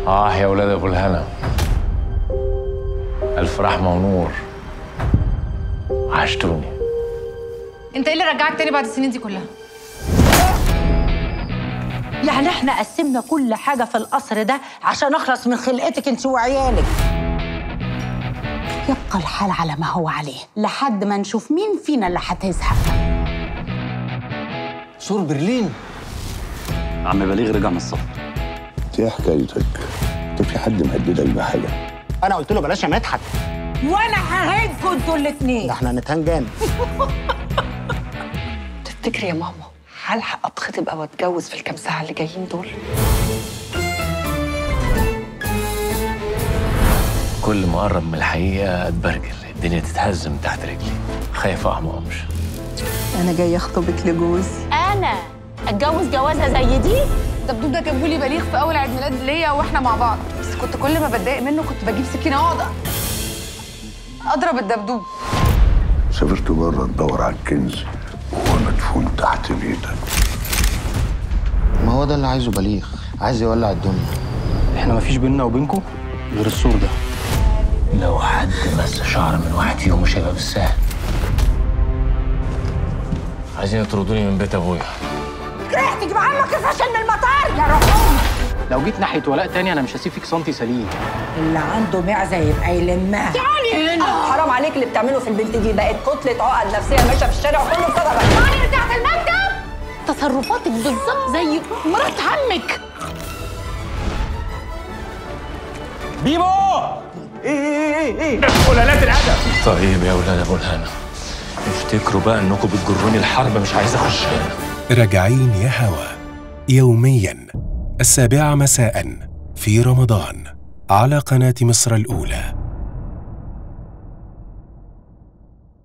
آه يا ولاد أبو الهنا ألف رحمة ونور عشتوني انت ايه اللي رجعك تاني بعد السنين دي كلها يعني احنا قسمنا كل حاجة في القصر ده عشان اخلص من خلقتك انت وعيالك يبقى الحال على ما هو عليه لحد ما نشوف مين فينا اللي هتزهق سور برلين عم بليغ رجع من السفر ايه حكايتك؟ انت في حد مهددك بحاجه؟ انا قلت له بلاش يا مدحت وانا ههينكم انتوا الاتنين ده احنا هنتهان جامد تفتكري يا ماما هلحق اتخطب او اتجوز في الكام ساعه اللي جايين دول كل ما أقرب من الحقيقة أتبرجل الدنيا تتهز من تحت رجلي خايف أقع ما أقومش انا جايه اخطبك لجوزي انا اتجوز جوازه زي دي الدبدوب ده جابوا لي بليغ في اول عيد ميلاد ليا واحنا مع بعض بس كنت كل ما بتضايق منه كنت بجيب سكينه واقعد اضرب الدبدوب سافرت بره تدور على الكنز وهو مدفون تحت بيتك ما هو ده اللي عايزه بليغ عايز يولع الدنيا احنا مفيش بيننا وبينكم غير السور ده لو حد مس شعر من واحد فيهم مش هيبقى بالسهل عايزين يطردوني من بيت أبويا رايح تجيب عمك الفشل من المطار يا رحوم لو جيت ناحيه ولاء تاني انا مش هسيب فيك سنتي سليم اللي عنده معزه يبقى يلمها يعني هنا حرام عليك اللي بتعمله في البنت دي بقت كتله عقد نفسيه ماشيه في الشارع كله بسببك ماني بتاعت المكتب تصرفاتك بالظبط زي مرات عمك بيبو ايه ايه ايه ايه طيب يا ولاد أبو الهنا افتكروا بقى إنكم بتجروني الحرب مش عايز أخشها راجعين يا هوا يوميا السابعة مساء في رمضان على قناة مصر الأولى